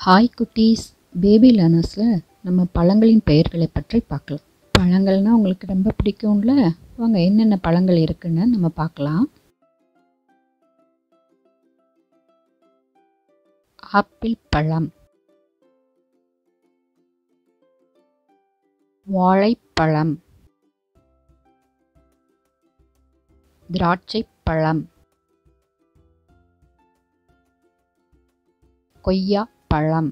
hi குட்டீஸ் baby லேர்னர்ஸில் நம்ம பழங்களின் பெயர்களை பற்றி பார்க்கலாம் பழங்கள்னால் உங்களுக்கு ரொம்ப பிடிக்கும்ல வாங்க என்னென்ன பழங்கள் இருக்குன்னு நம்ம பார்க்கலாம் ஆப்பிள் பழம் வாழைப்பழம் திராட்சை பழம் கொய்யா பழம்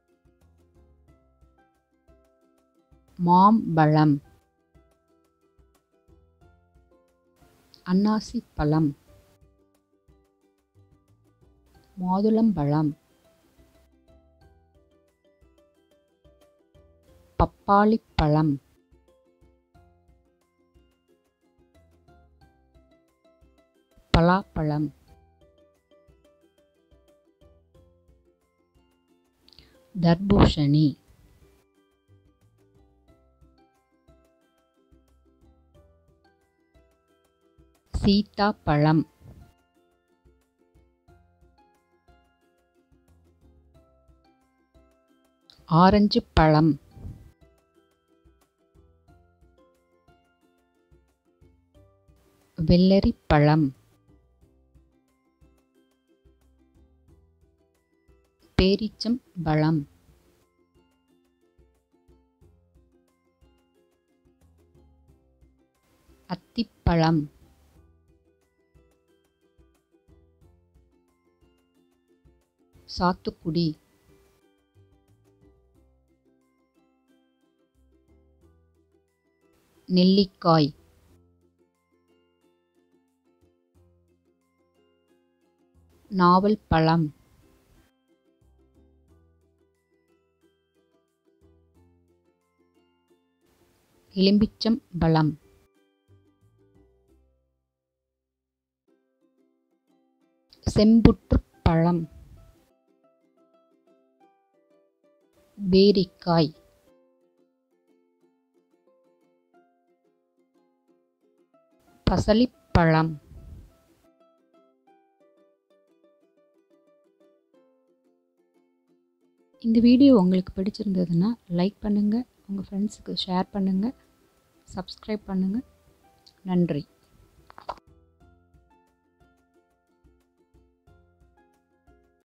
மாம்பழம் அன்னாசி பழம் மாதுளம்பழம் பப்பாளி பழம் பலாப்பழம் தர்பூசணி சீத்தாப்பழம் ஆரஞ்சு பழம் வெள்ளரி பழம் பேரிச்சம் பழம் அத்திப்பழம் சாத்துக்குடி நெல்லிக்காய் நாவல் பழம் எலும்பிச்சம் பழம் செம்புற்று பழம் பேரிக்காய் பசலிப்பழம் இந்த வீடியோ உங்களுக்கு பிடிச்சிருந்ததுன்னா லைக் பண்ணுங்கள் உங்கள் ஃப்ரெண்ட்ஸுக்கு ஷேர் பண்ணுங்கள் சப்ஸ்கிரைப் பண்ணுங்கள் நன்றி